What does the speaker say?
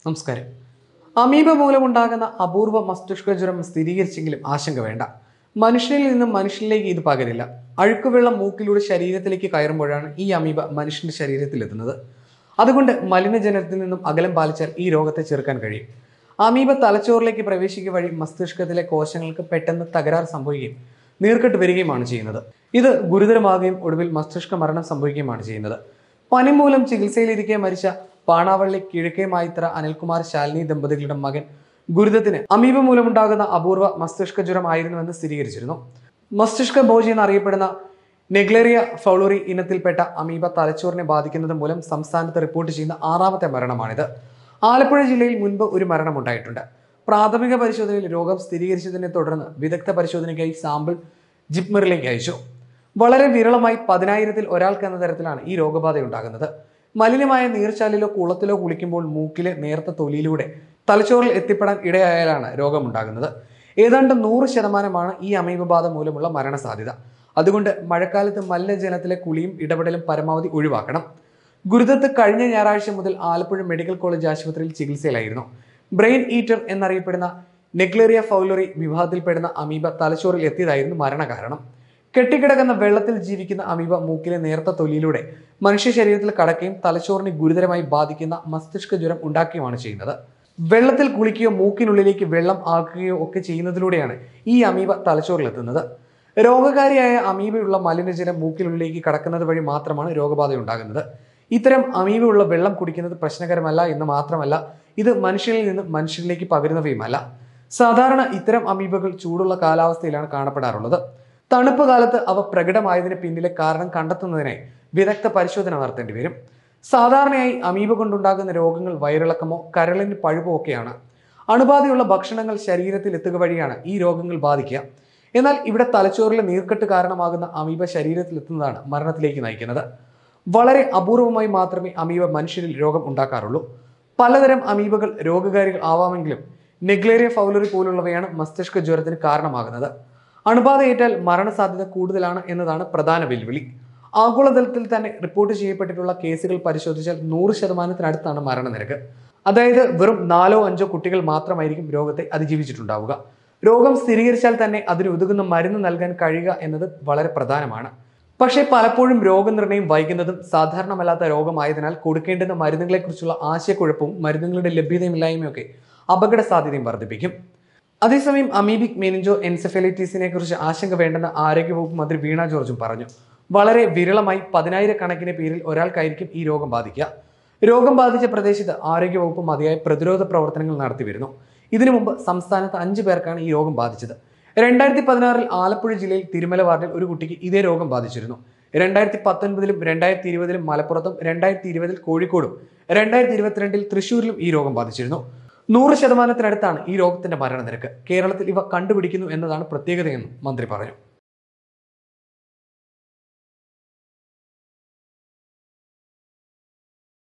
നമസ്കാരം അമീബ മൂലമുണ്ടാകുന്ന അപൂർവ മസ്തിഷ്ക ജ്വരം സ്ഥിരീകരിച്ചെങ്കിലും ആശങ്ക വേണ്ട മനുഷ്യനിൽ നിന്നും മനുഷ്യനിലേക്ക് ഇത് പകരില്ല അഴുക്കുവെള്ളം മൂക്കിലൂടെ ശരീരത്തിലേക്ക് കയറുമ്പോഴാണ് ഈ അമീബ മനുഷ്യന്റെ ശരീരത്തിലെത്തുന്നത് അതുകൊണ്ട് മലിനജലത്തിൽ നിന്നും അകലം പാലിച്ചാൽ ഈ രോഗത്തെ ചെറുക്കാൻ കഴിയും അമീബ തലച്ചോറിലേക്ക് പ്രവേശിക്കുക വഴി മസ്തിഷ്കത്തിലെ കോശങ്ങൾക്ക് പെട്ടെന്ന് തകരാർ സംഭവിക്കുകയും നീർക്കെട്ട് വരികയുമാണ് ചെയ്യുന്നത് ഇത് ഗുരുതരമാകുകയും ഒടുവിൽ മസ്തിഷ്ക മരണം സംഭവിക്കുകയുമാണ് ചെയ്യുന്നത് പനി മൂലം ചികിത്സയിലിരിക്കെ മരിച്ച പാണാവള്ളി കിഴക്കേ മായിത്ര അനിൽകുമാർ ശാലിനി ദമ്പതികളുടെ മകൻ ഗുരുതത്തിന് അമീബ മൂലമുണ്ടാകുന്ന അപൂർവ മസ്തിഷ്ക ജ്വരം ആയിരുന്നുവെന്ന് സ്ഥിരീകരിച്ചിരുന്നു മസ്തിഷ്ക ഭോജി എന്നറിയപ്പെടുന്ന നെഗ്ലേറിയ ഫൗളോറി ഇനത്തിൽപ്പെട്ട അമീബ തലച്ചോറിനെ ബാധിക്കുന്നത് മൂലം സംസ്ഥാനത്ത് റിപ്പോർട്ട് ചെയ്യുന്ന ആറാമത്തെ മരണമാണിത് ആലപ്പുഴ ജില്ലയിൽ മുൻപ് ഒരു മരണമുണ്ടായിട്ടുണ്ട് പ്രാഥമിക പരിശോധനയിൽ രോഗം സ്ഥിരീകരിച്ചതിനെ തുടർന്ന് വിദഗ്ധ പരിശോധനയ്ക്കായി സാമ്പിൾ ജിപ്മറിലേക്ക് അയച്ചു വളരെ വിരളമായി പതിനായിരത്തിൽ ഒരാൾക്ക് എന്ന തരത്തിലാണ് ഈ രോഗബാധ ഉണ്ടാകുന്നത് മലിനമായ നീർച്ചാലിലോ കുളത്തിലോ കുളിക്കുമ്പോൾ മൂക്കിലെ നേർത്ത തൊലിയിലൂടെ തലച്ചോറിൽ എത്തിപ്പെടാൻ ഇടയായാലാണ് രോഗമുണ്ടാകുന്നത് ഏതാണ്ട് നൂറ് ശതമാനമാണ് ഈ അമീബബാധ മൂലമുള്ള മരണസാധ്യത അതുകൊണ്ട് മഴക്കാലത്ത് മലിനജലത്തിലെ കുളിയും ഇടപെടലും പരമാവധി ഒഴിവാക്കണം ഗുരുദത്ത് കഴിഞ്ഞ ഞായറാഴ്ച മുതൽ ആലപ്പുഴ മെഡിക്കൽ കോളേജ് ആശുപത്രിയിൽ ചികിത്സയിലായിരുന്നു ബ്രെയിൻ ഈറ്റർ എന്നറിയപ്പെടുന്ന നെഗ്ലേറിയ ഫൗലറി വിഭാഗത്തിൽപ്പെടുന്ന അമീബ തലച്ചോറിൽ എത്തിയതായിരുന്നു മരണകാരണം കെട്ടിക്കിടക്കുന്ന വെള്ളത്തിൽ ജീവിക്കുന്ന അമീബ മൂക്കിലെ നേർത്ത തൊലിയിലൂടെ മനുഷ്യ ശരീരത്തിൽ കടക്കുകയും തലച്ചോറിനെ ഗുരുതരമായി ബാധിക്കുന്ന മസ്തിഷ്ക ജ്വരം ഉണ്ടാക്കുകയുമാണ് ചെയ്യുന്നത് വെള്ളത്തിൽ കുളിക്കുകയോ മൂക്കിനുള്ളിലേക്ക് വെള്ളം ആക്കുകയോ ഒക്കെ ചെയ്യുന്നതിലൂടെയാണ് ഈ അമീബ തലച്ചോറിലെത്തുന്നത് രോഗകാരിയായ അമീബയുള്ള മലിനജലം മൂക്കിനുള്ളിലേക്ക് കടക്കുന്നത് വഴി മാത്രമാണ് രോഗബാധ ഉണ്ടാകുന്നത് ഇത്തരം അമീബയുള്ള വെള്ളം കുടിക്കുന്നത് പ്രശ്നകരമല്ല എന്ന് മാത്രമല്ല ഇത് മനുഷ്യനിൽ നിന്ന് മനുഷ്യരിലേക്ക് പകരുന്നവയുമല്ല സാധാരണ ഇത്തരം അമീബകൾ ചൂടുള്ള കാലാവസ്ഥയിലാണ് കാണപ്പെടാറുള്ളത് തണുപ്പ് കാലത്ത് അവ പ്രകടമായതിന് പിന്നിലെ കാരണം കണ്ടെത്തുന്നതിനായി വിദഗ്ധ പരിശോധന നടത്തേണ്ടി വരും സാധാരണയായി അമീബ കൊണ്ടുണ്ടാകുന്ന രോഗങ്ങൾ വയറിളക്കമോ കരളിന് പഴുപ്പോ ഒക്കെയാണ് അണുബാധയുള്ള ഭക്ഷണങ്ങൾ ശരീരത്തിൽ എത്തുക വഴിയാണ് ഈ രോഗങ്ങൾ ബാധിക്കുക എന്നാൽ ഇവിടെ തലച്ചോറിലെ നീർക്കെട്ട് കാരണമാകുന്ന അമീബ ശരീരത്തിൽ എത്തുന്നതാണ് മരണത്തിലേക്ക് നയിക്കുന്നത് വളരെ അപൂർവമായി മാത്രമേ അമീബ മനുഷ്യരിൽ രോഗം ഉണ്ടാക്കാറുള്ളൂ പലതരം അമീബകൾ രോഗകാരികൾ ആവാമെങ്കിലും നെഗ്ലേറിയ ഫൗലറി പോലുള്ളവയാണ് മസ്തിഷ്ക ജ്വരത്തിന് കാരണമാകുന്നത് അണുബാധയേറ്റാൽ മരണസാധ്യത കൂടുതലാണ് എന്നതാണ് പ്രധാന വെല്ലുവിളി ആഗോളതലത്തിൽ തന്നെ റിപ്പോർട്ട് ചെയ്യപ്പെട്ടിട്ടുള്ള കേസുകൾ പരിശോധിച്ചാൽ നൂറ് ശതമാനത്തിനടുത്താണ് മരണനിരക്ക് അതായത് വെറും നാലോ അഞ്ചോ കുട്ടികൾ മാത്രമായിരിക്കും രോഗത്തെ അതിജീവിച്ചിട്ടുണ്ടാവുക രോഗം സ്ഥിരീകരിച്ചാൽ തന്നെ അതിന് ഉതകുന്ന മരുന്ന് നൽകാൻ കഴിയുക എന്നത് വളരെ പ്രധാനമാണ് പക്ഷേ പലപ്പോഴും രോഗനിർണയം വൈകുന്നതും സാധാരണമല്ലാത്ത രോഗമായതിനാൽ കൊടുക്കേണ്ടുന്ന മരുന്നുകളെക്കുറിച്ചുള്ള ആശയക്കുഴപ്പവും മരുന്നുകളുടെ ലഭ്യതയില്ലായ്മയൊക്കെ അപകട സാധ്യതയും വർദ്ധിപ്പിക്കും അതേസമയം അമീബിക് മെനിഞ്ചോ എൻസെഫലൈറ്റീസിനെ കുറിച്ച് ആശങ്ക വേണ്ടെന്ന് ആരോഗ്യവകുപ്പ് മന്ത്രി വീണ ജോർജും പറഞ്ഞു വളരെ വിരളമായി പതിനായിരക്കണക്കിന് പേരിൽ ഒരാൾക്കായിരിക്കും ഈ രോഗം ബാധിക്കുക രോഗം ബാധിച്ച പ്രദേശത്ത് ആരോഗ്യവകുപ്പ് മതിയായ പ്രതിരോധ പ്രവർത്തനങ്ങൾ നടത്തിവരുന്നു ഇതിനു മുമ്പ് സംസ്ഥാനത്ത് അഞ്ചു പേർക്കാണ് ഈ രോഗം ബാധിച്ചത് രണ്ടായിരത്തി പതിനാറിൽ ആലപ്പുഴ ജില്ലയിൽ തിരുമല വാർഡിൽ ഒരു കുട്ടിക്ക് ഇതേ രോഗം ബാധിച്ചിരുന്നു രണ്ടായിരത്തി പത്തൊൻപതിലും രണ്ടായിരത്തി ഇരുപതിലും മലപ്പുറത്തും രണ്ടായിരത്തി ഇരുപതിൽ കോഴിക്കോടും രണ്ടായിരത്തി ഇരുപത്തിരണ്ടിൽ തൃശൂരിലും ഈ രോഗം ബാധിച്ചിരുന്നു നൂറ് ശതമാനത്തിനടുത്താണ് ഈ രോഗത്തിന്റെ മരണനിരക്ക് കേരളത്തിൽ ഇവ കണ്ടുപിടിക്കുന്നു എന്നതാണ് പ്രത്യേകതയെന്നും മന്ത്രി പറഞ്ഞു